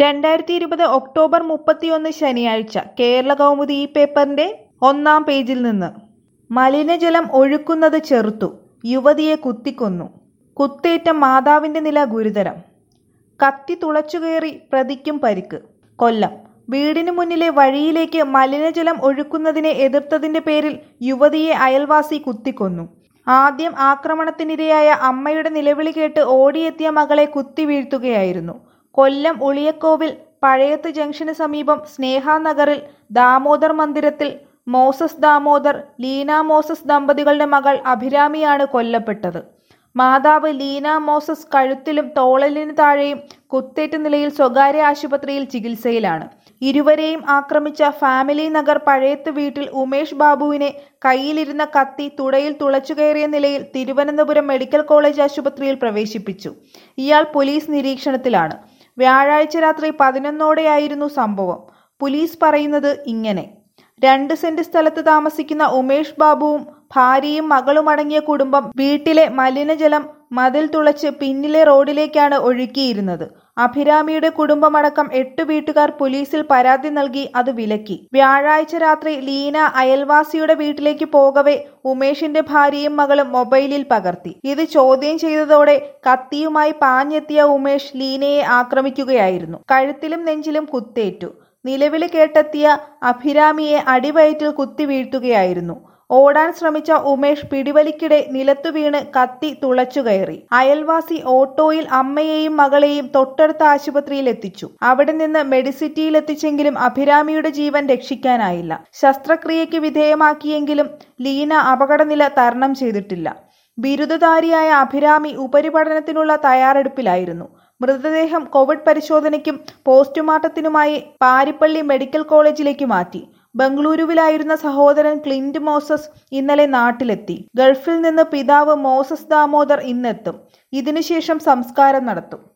രണ്ടായിരത്തി ഇരുപത് ഒക്ടോബർ മുപ്പത്തിയൊന്ന് ശനിയാഴ്ച കേരള കൗമുദി ഈ പേപ്പറിന്റെ ഒന്നാം പേജിൽ നിന്ന് മലിനജലം ഒഴുക്കുന്നത് ചെറുത്തു യുവതിയെ കുത്തിക്കൊന്നു കുത്തേറ്റ മാതാവിന്റെ നില ഗുരുതരം കത്തി തുളച്ചുകയറി പ്രതിക്കും പരിക്ക് കൊല്ലം വീടിന് മുന്നിലെ വഴിയിലേക്ക് മലിനജലം ഒഴുക്കുന്നതിനെ എതിർത്തതിന്റെ പേരിൽ യുവതിയെ അയൽവാസി കുത്തിക്കൊന്നു ആദ്യം ആക്രമണത്തിനിരയായ അമ്മയുടെ നിലവിളി കേട്ട് ഓടിയെത്തിയ മകളെ കുത്തി വീഴ്ത്തുകയായിരുന്നു കൊല്ലം ഉളിയക്കോവിൽ പഴയത്ത് ജംഗ്ഷന് സമീപം സ്നേഹാനഗറിൽ ദാമോദർ മന്ദിരത്തിൽ മോസസ് ദാമോദർ ലീന മോസസ് ദമ്പതികളുടെ മകൾ അഭിരാമിയാണ് കൊല്ലപ്പെട്ടത് മാതാവ് ലീന മോസസ് കഴുത്തിലും തോളലിന് താഴെയും കുത്തേറ്റ നിലയിൽ സ്വകാര്യ ആശുപത്രിയിൽ ചികിത്സയിലാണ് ഇരുവരെയും ആക്രമിച്ച ഫാമിലി നഗർ പഴയത്ത് വീട്ടിൽ ഉമേഷ് ബാബുവിനെ കയ്യിലിരുന്ന കത്തി തുടയിൽ തുളച്ചുകയറിയ നിലയിൽ തിരുവനന്തപുരം മെഡിക്കൽ കോളേജ് ആശുപത്രിയിൽ പ്രവേശിപ്പിച്ചു ഇയാൾ പോലീസ് നിരീക്ഷണത്തിലാണ് വ്യാഴാഴ്ച രാത്രി പതിനൊന്നോടെയായിരുന്നു സംഭവം പോലീസ് പറയുന്നത് ഇങ്ങനെ രണ്ട് സെന്റ് സ്ഥലത്ത് താമസിക്കുന്ന ഉമേഷ് ബാബുവും ഭാര്യയും മകളും അടങ്ങിയ കുടുംബം വീട്ടിലെ മലിനജലം മതിൽ തുളച്ച് പിന്നിലെ റോഡിലേക്കാണ് ഒഴുക്കിയിരുന്നത് അഭിരാമിയുടെ കുടുംബമടക്കം എട്ട് വീട്ടുകാർ പോലീസിൽ പരാതി നൽകി അത് വിലക്കി വ്യാഴാഴ്ച രാത്രി ലീന അയൽവാസിയുടെ വീട്ടിലേക്ക് പോകവെ ഉമേഷിന്റെ ഭാര്യയും മകളും മൊബൈലിൽ പകർത്തി ഇത് ചോദ്യം ചെയ്തതോടെ കത്തിയുമായി പാഞ്ഞെത്തിയ ഉമേഷ് ലീനയെ ആക്രമിക്കുകയായിരുന്നു കഴുത്തിലും നെഞ്ചിലും കുത്തേറ്റു നിലവിളി കേട്ടെത്തിയ അഭിരാമിയെ അടിവയറ്റിൽ കുത്തി വീഴ്ത്തുകയായിരുന്നു ഓടാൻ ശ്രമിച്ച ഉമേഷ് പിടിവലിക്കിടെ നിലത്തു വീണ് കത്തി തുളച്ചുകയറി അയൽവാസി ഓട്ടോയിൽ അമ്മയെയും മകളെയും തൊട്ടടുത്ത ആശുപത്രിയിൽ എത്തിച്ചു അവിടെ നിന്ന് മെഡിസിറ്റിയിൽ എത്തിച്ചെങ്കിലും അഭിരാമിയുടെ ജീവൻ രക്ഷിക്കാനായില്ല ശസ്ത്രക്രിയയ്ക്ക് വിധേയമാക്കിയെങ്കിലും ലീന അപകടനില തരണം ചെയ്തിട്ടില്ല ബിരുദധാരിയായ അഭിരാമി ഉപരിപഠനത്തിനുള്ള തയ്യാറെടുപ്പിലായിരുന്നു മൃതദേഹം കോവിഡ് പരിശോധനയ്ക്കും പോസ്റ്റ്മോർട്ടത്തിനുമായി പാരിപ്പള്ളി മെഡിക്കൽ കോളേജിലേക്ക് മാറ്റി ബംഗളൂരുവിലായിരുന്ന സഹോദരൻ ക്ലിന്റ് മോസസ് ഇന്നലെ നാട്ടിലെത്തി ഗൾഫിൽ നിന്ന് പിതാവ് മോസസ് ദാമോദർ ഇന്നെത്തും ഇതിനുശേഷം സംസ്കാരം നടത്തും